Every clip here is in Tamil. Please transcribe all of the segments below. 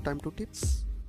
time to tips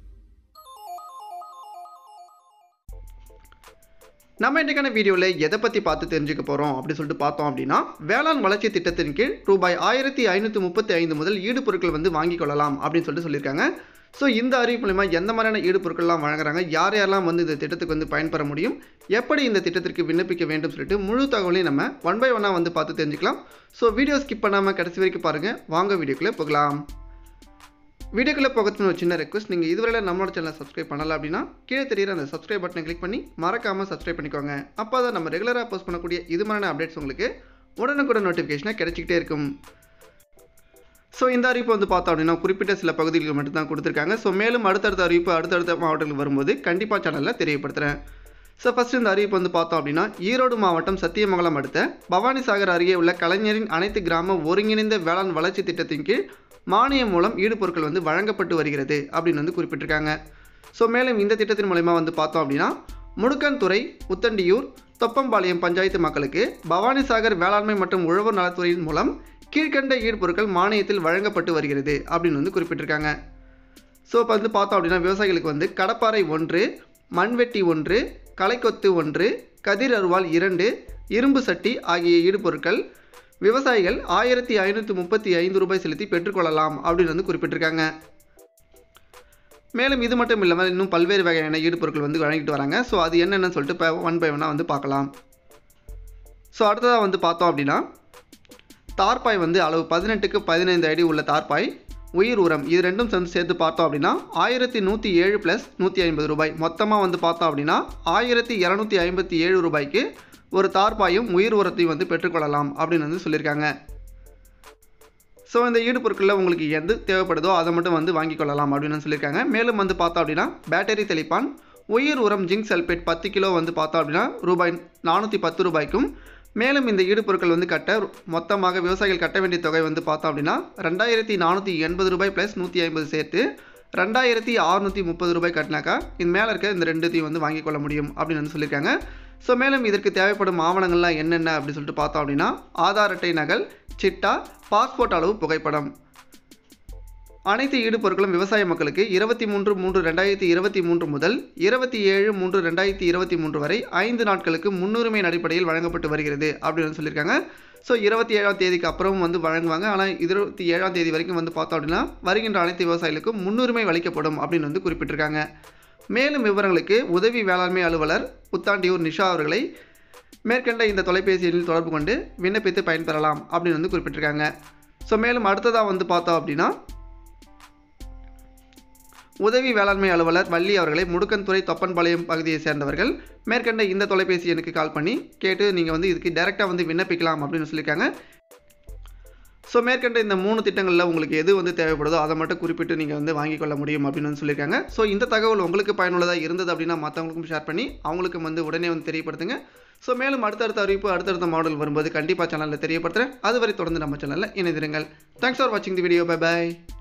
நம்ம இன்றைக்கான வீடியோவில் எதை பற்றி பார்த்து தெரிஞ்சுக்க போகிறோம் அப்படி சொல்லிட்டு பார்த்தோம் அப்படின்னா வேளாண் வளர்ச்சி திட்டத்தின் கீழ் ரூபாய் ஆயிரத்தி ஐநூற்றி முப்பத்தி ஐந்து முதல் ஈடுபொருட்கள் வந்து வாங்கிக் கொள்ளலாம் அப்படின்னு சொல்லிட்டு சொல்லியிருக்காங்க ஸோ இந்த அறிவிப்பு மூலமா எந்த மாதிரியான ஈடுபொருட்கள்லாம் வழங்குறாங்க யார் யாரெல்லாம் வந்து இந்த திட்டத்துக்கு வந்து பயன்பெற முடியும் எப்படி இந்த திட்டத்திற்கு விண்ணப்பிக்க வேண்டும் சொல்லிட்டு முழு தகவலையும் நம்ம ஒன் பை ஒன்னாக வந்து பார்த்து தெரிஞ்சுக்கலாம் ஸோ வீடியோ ஸ்கிப் பண்ணாமல் கடைசி வரைக்கும் பாருங்கள் வாங்க வீடியோக்குள்ளே போகலாம் வீடியோக்குள்ளே போகிறதுக்கு ஒரு சின்ன ரெக்வஸ்ட் நீங்கள் இதுவரை நம்மளோட சேனலை சப்ஸ்கிரைப் பண்ணல அப்படின்னா கீழே தெரியுற அந்த சப்ஸ்கிரைப் பட்டனை கிளிக் பண்ணி மறக்காமல் சப்ஸ்கிரைப் பண்ணிக்கோங்க அப்போ தான் நம்ம ரெகுலராக போஸ்ட் பண்ணக்கூடிய இது மாதிரியான அப்டேட்ஸ் உங்களுக்கு உடனுக்குடன் நோட்டிஃபிகேஷனாக கிடைச்சிக்கிட்டே இருக்கும் ஸோ இந்த அறிவிப்பு வந்து பார்த்தோம் அப்படின்னா குறிப்பிட்ட சில பகுதிகளுக்கு மட்டும்தான் கொடுத்துருக்காங்க ஸோ மேலும் அடுத்தடுத்த அறிவிப்பு அடுத்தடுத்த மாவட்டங்களுக்கு வரும்போது கண்டிப்பாக சேனலில் தெரியப்படுத்துகிறேன் ஸோ ஃபஸ்ட் இந்த அறிவிப்பு வந்து பார்த்தோம் அப்படின்னா ஈரோடு மாவட்டம் சத்தியமங்கலம் அடுத்த பவானிசாகர் அருகே உள்ள கலைஞரின் அனைத்து கிராம ஒருங்கிணைந்த வேளாண் வளர்ச்சி திட்டத்தின் கீழ் மானியம் மூலம் ஈடுபொருட்கள் வந்து வழங்கப்பட்டு வருகிறது அப்படின்னு வந்து குறிப்பிட்டிருக்காங்க ஸோ மேலும் இந்த திட்டத்தின் மூலயமா வந்து பார்த்தோம் அப்படின்னா முடுக்கன்துறை உத்தண்டியூர் தொப்பம்பாளையம் பஞ்சாயத்து மக்களுக்கு பவானிசாகர் வேளாண்மை மற்றும் உழவர் நலத்துறையின் மூலம் கீழ்கண்ட ஈடுபொருட்கள் மானியத்தில் வழங்கப்பட்டு வருகிறது அப்படின்னு வந்து குறிப்பிட்டிருக்காங்க ஸோ இப்போ வந்து பார்த்தோம் அப்படின்னா விவசாயிகளுக்கு வந்து கடப்பாறை ஒன்று மண்வெட்டி ஒன்று களைக்கொத்து ஒன்று கதிர் அருவாள் இரண்டு இரும்பு சட்டி ஆகிய ஈடுபொருட்கள் விவசாயிகள் ஆயிரத்தி ஐநூற்றி முப்பத்தி ஐந்து ரூபாய் செலுத்தி பெற்றுக்கொள்ளலாம் அப்படின்னு வந்து குறிப்பிட்டிருக்காங்க மேலும் இது மட்டும் இல்லாமல் இன்னும் பல்வேறு வகையான ஈடுபொருட்கள் வந்து வழங்கிட்டு வராங்க ஸோ அது என்னென்னு சொல்லிட்டு இப்போ ஒன் பை ஒன்னாக வந்து பார்க்கலாம் ஸோ அடுத்ததாக வந்து பார்த்தோம் அப்படின்னா தார்பாய் வந்து அளவு பதினெட்டுக்கு பதினைந்து அடி உள்ள தார்பாய் உயிர் உரம் இது ரெண்டும் சேர்ந்து சேர்த்து பார்த்தோம் அப்படின்னா ஆயிரத்தி நூற்றி ஏழு ப்ளஸ் நூற்றி ஐம்பது ரூபாய் மொத்தமாக வந்து பார்த்தோம் அப்படின்னா ஆயிரத்தி இரநூத்தி ஐம்பத்தி ஏழு ரூபாய்க்கு ஒரு தார்பாயும் உயிர் உரத்தையும் வந்து பெற்றுக்கொள்ளலாம் அப்படின்னு வந்து சொல்லியிருக்காங்க ஸோ இந்த ஈடுபொருட்களில் உங்களுக்கு எது தேவைப்படுதோ அதை மட்டும் வந்து வாங்கிக் கொள்ளலாம் அப்படின்னு சொல்லியிருக்காங்க மேலும் வந்து பார்த்தோம் அப்படின்னா பேட்டரி தெளிப்பான் உயிர் உரம் ஜிங்க் சல்பேட் பத்து கிலோ வந்து பார்த்தோம் அப்படின்னா ரூபாய் நானூற்றி பத்து ரூபாய்க்கும் மேலும் இந்த ஈடுபொருட்கள் வந்து கட்ட மொத்தமாக விவசாயிகள் கட்ட வேண்டிய தொகை வந்து பார்த்தோம் அப்படின்னா ரெண்டாயிரத்தி நானூற்றி எண்பது ரூபாய் ப்ளஸ் நூற்றி ஐம்பது சேர்த்து ரெண்டாயிரத்தி அறுநூற்றி முப்பது ரூபாய் கட்டினாக்கா இந்த மேலே இருக்க இந்த ரெண்டுத்தையும் வந்து வாங்கிக் கொள்ள முடியும் அப்படின்னு வந்து சொல்லியிருக்காங்க ஸோ மேலும் இதற்கு தேவைப்படும் ஆவணங்கள்லாம் என்னென்ன அப்படின்னு சொல்லிட்டு பார்த்தோம் அப்படின்னா ஆதார் அட்டை நகல் சிட்டா பாஸ்போர்ட் அளவு புகைப்படம் அனைத்து ஈடுபொருட்களும் விவசாய மக்களுக்கு இருபத்தி மூன்று மூன்று ரெண்டாயிரத்தி இருபத்தி மூன்று முதல் இருபத்தி ஏழு மூன்று ரெண்டாயிரத்தி இருபத்தி மூன்று வரை ஐந்து நாட்களுக்கு முன்னுரிமையின் அடிப்படையில் வழங்கப்பட்டு வருகிறது அப்படின்னு சொல்லியிருக்காங்க ஸோ இருபத்தி ஏழாம் தேதிக்கு அப்புறமும் வந்து வழங்குவாங்க ஆனால் இருபத்தி ஏழாம் தேதி வரைக்கும் வந்து பார்த்தோம் அப்படின்னா வருகின்ற அனைத்து விவசாயிகளுக்கும் முன்னுரிமை அளிக்கப்படும் அப்படின்னு வந்து குறிப்பிட்டிருக்காங்க மேலும் விவரங்களுக்கு உதவி வேளாண்மை அலுவலர் புத்தாண்டியூர் நிஷா அவர்களை மேற்கண்ட இந்த தொலைபேசி எண்ணில் தொடர்பு கொண்டு விண்ணப்பித்து பயன்பெறலாம் அப்படின்னு வந்து குறிப்பிட்டிருக்காங்க ஸோ மேலும் அடுத்ததாக வந்து பார்த்தோம் அப்படின்னா உதவி வேளாண்மை அலுவலர் வள்ளி அவர்களை முடுக்கன்துறை தொப்பன்பாளையம் பகுதியை சேர்ந்தவர்கள் மேற்கண்ட இந்த தொலைபேசி எண்ணுக்கு கால் பண்ணி கேட்டு நீங்கள் வந்து இதுக்கு டைரெக்டாக வந்து விண்ணப்பிக்கலாம் அப்படின்னு சொல்லியிருக்காங்க ஸோ மேற்கண்ட இந்த மூணு திட்டங்களில் உங்களுக்கு எது வந்து தேவைப்படுதோ அதை மட்டும் குறிப்பிட்டு நீங்கள் வந்து வாங்கிக் கொள்ள முடியும் அப்படின்னு வந்து சொல்லியிருக்காங்க ஸோ இந்த தகவல் உங்களுக்கு பயனுள்ளதாக இருந்தது அப்படின்னா மற்றவங்களுக்கும் ஷேர் பண்ணி அவங்களுக்கும் வந்து உடனே வந்து தெரியப்படுத்துங்க ஸோ மேலும் அடுத்தடுத்த அறிவிப்பு அடுத்தடுத்த மாடல் வரும்போது கண்டிப்பாக சேனலில் தெரியப்படுத்துகிறேன் அதுவரை தொடர்ந்து நம்ம சேனலில் இணைந்திருங்கள் தேங்க்ஸ் ஃபார் வாட்சிங் தி வீடியோ பை பாய்